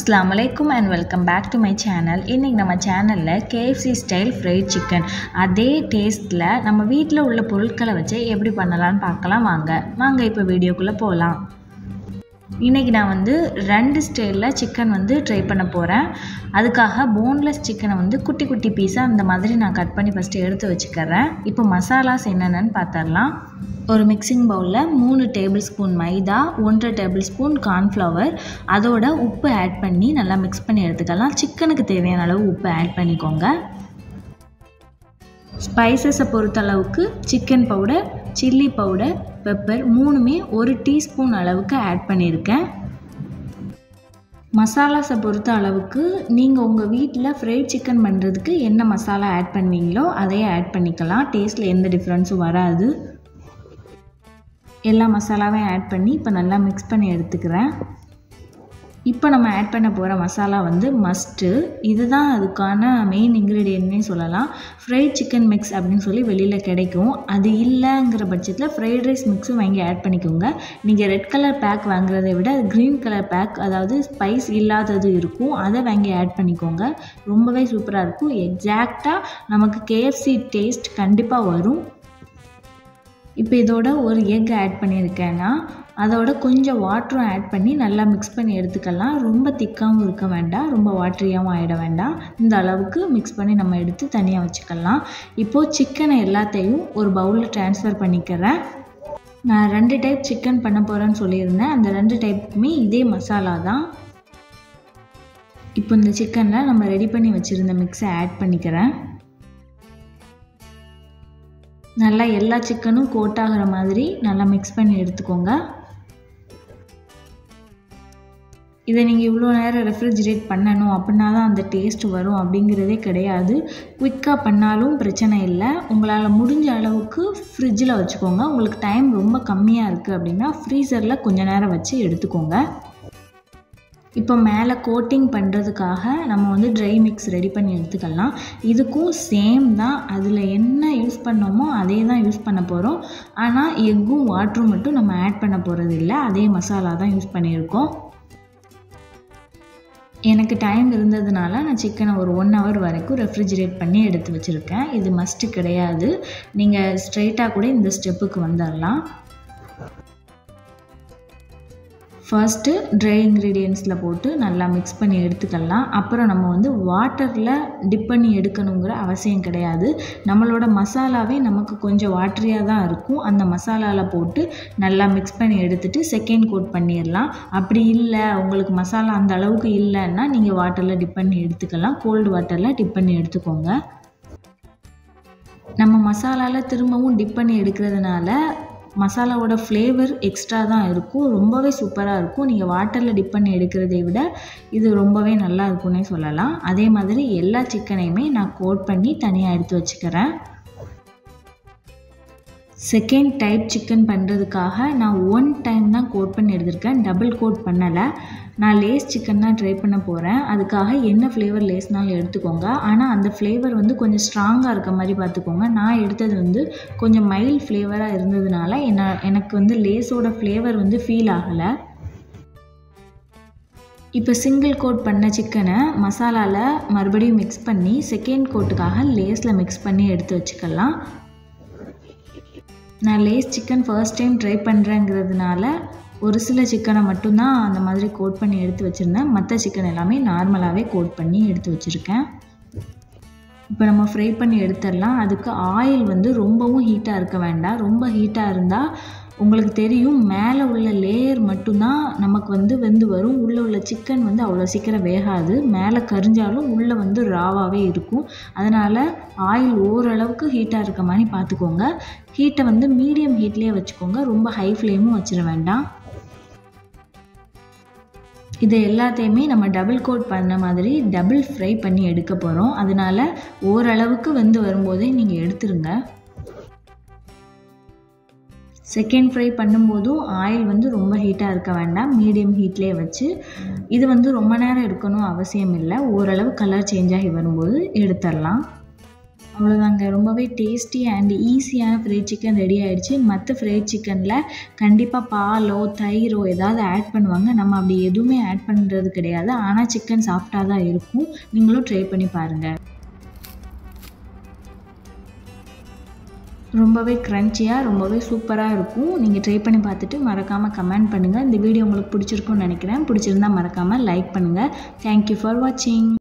அஸ்லாம் வலைக்கும் and welcome back to my channel இன்றைக்கி நம்ம சேனலில் கேஎஃப்சி ஸ்டைல் ஃப்ரைட் சிக்கன் அதே டேஸ்ட்டில் நம்ம வீட்டில் உள்ள பொருட்களை வச்சு எப்படி பண்ணலான்னு பார்க்கலாம் வாங்க வாங்க இப்போ வீடியோக்குள்ளே போகலாம் இன்றைக்கி நான் வந்து ரெண்டு ஸ்டைலில் சிக்கன் வந்து ட்ரை பண்ண போகிறேன் அதுக்காக போன்லெஸ் சிக்கனை வந்து குட்டி குட்டி பீஸாக அந்த மாதிரி நான் கட் பண்ணி ஃபஸ்ட்டு எடுத்து வச்சுக்கிறேன் இப்போ மசாலாஸ் என்னென்னு பார்த்துடலாம் ஒரு மிக்சிங் பவுலில் மூணு டேபிள் ஸ்பூன் மைதா ஒன்றரை டேபிள் ஸ்பூன் கார்ன்ஃப்ளவர் அதோட உப்பு ஆட் பண்ணி நல்லா மிக்ஸ் பண்ணி எடுத்துக்கலாம் சிக்கனுக்கு தேவையான அளவு உப்பு ஆட் பண்ணிக்கோங்க ஸ்பைசஸை பொறுத்தளவுக்கு chicken powder chilli powder pepper மூணுமே ஒரு டீஸ்பூன் அளவுக்கு ஆட் பண்ணியிருக்கேன் மசாலாஸை பொறுத்த அளவுக்கு நீங்கள் உங்கள் வீட்டில் ஃப்ரைட் சிக்கன் பண்ணுறதுக்கு என்ன மசாலா ஆட் பண்ணுவீங்களோ அதையே ஆட் பண்ணிக்கலாம் டேஸ்ட்டில் எந்த டிஃப்ரென்ஸும் வராது எல்லா மசாலாவையும் ஆட் பண்ணி இப்போ நல்லா மிக்ஸ் பண்ணி எடுத்துக்கிறேன் இப்போ நம்ம ஆட் பண்ண போகிற மசாலா வந்து மஸ்ட்டு இதுதான் அதுக்கான மெயின் இன்க்ரீடியன்ட்னே சொல்லலாம் ஃப்ரைட் சிக்கன் மிக்ஸ் அப்படின்னு சொல்லி வெளியில் கிடைக்கும் அது இல்லைங்கிற பட்சத்தில் ஃப்ரைட் ரைஸ் மிக்ஸும் வாங்கி ஆட் பண்ணிக்கோங்க நீங்கள் ரெட் கலர் பேக் வாங்குறதை விட க்ரீன் கலர் பேக் அதாவது ஸ்பைஸ் இல்லாதது இருக்கும் அதை வாங்கி ஆட் பண்ணிக்கோங்க ரொம்பவே சூப்பராக இருக்கும் எக்ஸாக்டாக நமக்கு கேஎஃப்சி டேஸ்ட் கண்டிப்பாக வரும் இப்போ இதோட ஒரு எக் ஆட் பண்ணியிருக்கேன்னா அதோட கொஞ்சம் வாட்டரும் ஆட் பண்ணி நல்லா மிக்ஸ் பண்ணி எடுத்துக்கலாம் ரொம்ப திக்காகவும் இருக்க வேண்டாம் ரொம்ப வாட்டரியாகவும் ஆகிட வேண்டாம் இந்த அளவுக்கு மிக்ஸ் பண்ணி நம்ம எடுத்து தனியாக வச்சுக்கலாம் இப்போது சிக்கனை எல்லாத்தையும் ஒரு பவுலில் ட்ரான்ஸ்ஃபர் பண்ணிக்கிறேன் நான் ரெண்டு டைப் சிக்கன் பண்ண போகிறேன்னு சொல்லியிருந்தேன் அந்த ரெண்டு டைப்புக்குமே இதே மசாலா தான் இப்போ இந்த சிக்கனில் நம்ம ரெடி பண்ணி வச்சுருந்த மிக்ஸை ஆட் பண்ணிக்கிறேன் நல்லா எல்லா சிக்கனும் கோட் ஆகிற மாதிரி நல்லா மிக்ஸ் பண்ணி எடுத்துக்கோங்க இதை நீங்கள் இவ்வளோ நேரம் ரெஃப்ரிஜிரேட் பண்ணணும் அப்படின்னா தான் அந்த டேஸ்ட் வரும் அப்படிங்கிறதே கிடையாது குயிக்காக பண்ணாலும் பிரச்சனை இல்லை உங்களால் முடிஞ்ச அளவுக்கு ஃப்ரிட்ஜில் வச்சுக்கோங்க உங்களுக்கு டைம் ரொம்ப கம்மியாக இருக்குது அப்படின்னா ஃப்ரீசரில் கொஞ்ச நேரம் வச்சு எடுத்துக்கோங்க இப்போ மேலே கோட்டிங் பண்ணுறதுக்காக நம்ம வந்து ட்ரை மிக்ஸ் ரெடி பண்ணி எடுத்துக்கலாம் இதுக்கும் சேம் தான் அதில் என்ன யூஸ் பண்ணோமோ அதே தான் யூஸ் பண்ண போகிறோம் ஆனால் எக்கும் வாட்டரும் மட்டும் நம்ம ஆட் பண்ண போகிறது இல்லை அதே மசாலா தான் யூஸ் பண்ணியிருக்கோம் எனக்கு டைம் இருந்ததுனால நான் சிக்கனை ஒரு ஒன் ஹவர் வரைக்கும் ரெஃப்ரிஜிரேட் பண்ணி எடுத்து வச்சுருக்கேன் இது மஸ்ட்டு கிடையாது நீங்கள் ஸ்ட்ரைட்டாக கூட இந்த ஸ்டெப்புக்கு வந்துடலாம் ஃபர்ஸ்ட்டு ட்ரை இன்க்ரீடியன்ஸில் போட்டு நல்லா மிக்ஸ் பண்ணி எடுத்துக்கலாம் அப்புறம் நம்ம வந்து வாட்டரில் டிப் பண்ணி எடுக்கணுங்கிற அவசியம் கிடையாது நம்மளோட மசாலாவே நமக்கு கொஞ்சம் வாட்டரியாக தான் இருக்கும் அந்த மசாலாவில் போட்டு நல்லா மிக்ஸ் பண்ணி எடுத்துகிட்டு செகண்ட் கோட் பண்ணிடலாம் அப்படி இல்லை உங்களுக்கு மசாலா அந்த அளவுக்கு இல்லைன்னா நீங்கள் வாட்டரில் டிப் பண்ணி எடுத்துக்கலாம் கோல்டு வாட்டரில் டிப் பண்ணி எடுத்துக்கோங்க நம்ம மசாலாவில் திரும்பவும் டிப் பண்ணி எடுக்கிறதுனால மசாலாவோட ஃப்ளேவர் எக்ஸ்ட்ரா தான் இருக்கும் ரொம்பவே சூப்பராக இருக்கும் நீங்கள் வாட்டரில் டிப் பண்ணி எடுக்கிறதை விட இது ரொம்பவே நல்லா இருக்கும்னே சொல்லலாம் அதே மாதிரி எல்லா சிக்கனையுமே நான் கோட் பண்ணி தனியாக எடுத்து வச்சுக்கிறேன் செகண்ட் டைப் சிக்கன் பண்ணுறதுக்காக நான் ஒன் டைம் தான் கோட் பண்ணி எடுத்திருக்கேன் டபுள் கோட் பண்ணலை நான் லேஸ் சிக்கன் தான் ட்ரை பண்ண போகிறேன் அதுக்காக என்ன ஃப்ளேவர் லேஸ்னாலும் எடுத்துக்கோங்க ஆனால் அந்த ஃப்ளேவர் வந்து கொஞ்சம் ஸ்ட்ராங்காக இருக்க மாதிரி பார்த்துக்கோங்க நான் எடுத்தது வந்து கொஞ்சம் மைல்ட் ஃப்ளேவராக இருந்ததுனால என்ன எனக்கு வந்து லேஸோட ஃப்ளேவர் வந்து ஃபீல் ஆகலை இப்போ சிங்கிள் கோட் பண்ண சிக்கனை மசாலாவில் மறுபடியும் மிக்ஸ் பண்ணி செகண்ட் கோட்டுக்காக லேஸில் மிக்ஸ் பண்ணி எடுத்து வச்சுக்கலாம் நான் லேஸ் சிக்கன் ஃபர்ஸ்ட் டைம் ட்ரை பண்ணுறேங்கிறதுனால ஒரு சில சிக்கனை மட்டும்தான் அந்த மாதிரி கோட் பண்ணி எடுத்து வச்சுருந்தேன் மற்ற சிக்கன் எல்லாமே நார்மலாகவே கோட் பண்ணி எடுத்து வச்சுருக்கேன் இப்போ நம்ம ஃப்ரை பண்ணி எடுத்துடலாம் அதுக்கு ஆயில் வந்து ரொம்பவும் ஹீட்டாக இருக்க வேண்டாம் ரொம்ப ஹீட்டாக இருந்தால் உங்களுக்கு தெரியும் மேலே உள்ள லேயர் மட்டும்தான் நமக்கு வந்து வெந்து வரும் உள்ளே உள்ள சிக்கன் வந்து அவ்வளோ சீக்கிரம் வேகாது மேலே கரிஞ்சாலும் உள்ளே வந்து ராவாகவே இருக்கும் அதனால் ஆயில் ஓரளவுக்கு ஹீட்டாக இருக்க மாதிரி பார்த்துக்கோங்க ஹீட்டை வந்து மீடியம் ஹீட்லேயே வச்சுக்கோங்க ரொம்ப ஹை ஃப்ளேமும் வச்சிட வேண்டாம் இது எல்லாத்தையுமே நம்ம டபுள் கோட் பண்ண மாதிரி டபுள் ஃப்ரை பண்ணி எடுக்க போகிறோம் அதனால் ஓரளவுக்கு வெந்து வரும்போதே நீங்கள் எடுத்துருங்க செகண்ட் ஃப்ரை பண்ணும்போதும் ஆயில் வந்து ரொம்ப ஹீட்டாக இருக்க வேண்டாம் மீடியம் ஹீட்லேயே வச்சு இது வந்து ரொம்ப நேரம் இருக்கணும் அவசியம் இல்லை ஓரளவு கலர் சேஞ்ச் ஆகி வரும்போது எடுத்துடலாம் அவ்வளோதாங்க ரொம்பவே டேஸ்டி அண்ட் ஈஸியான ஃப்ரைட் சிக்கன் ரெடி ஆயிடுச்சு மற்ற ஃப்ரைட் சிக்கனில் கண்டிப்பாக பாலோ தயிரோ ஏதாவது ஆட் பண்ணுவாங்க நம்ம அப்படி எதுவுமே ஆட் பண்ணுறது கிடையாது ஆனால் சிக்கன் சாஃப்டாக தான் இருக்கும் நீங்களும் ட்ரை பண்ணி பாருங்கள் ரொம்பவே க்ரன்ச்சியாக ரொம்பவே சூப்பராக இருக்கும் நீங்கள் ட்ரை பண்ணி பார்த்துட்டு மறக்காமல் கமெண்ட் பண்ணுங்கள் இந்த வீடியோ உங்களுக்கு பிடிச்சிருக்கும்னு நினைக்கிறேன் பிடிச்சிருந்தா மறக்காமல் லைக் பண்ணுங்கள் தேங்க்யூ ஃபார் வாட்சிங்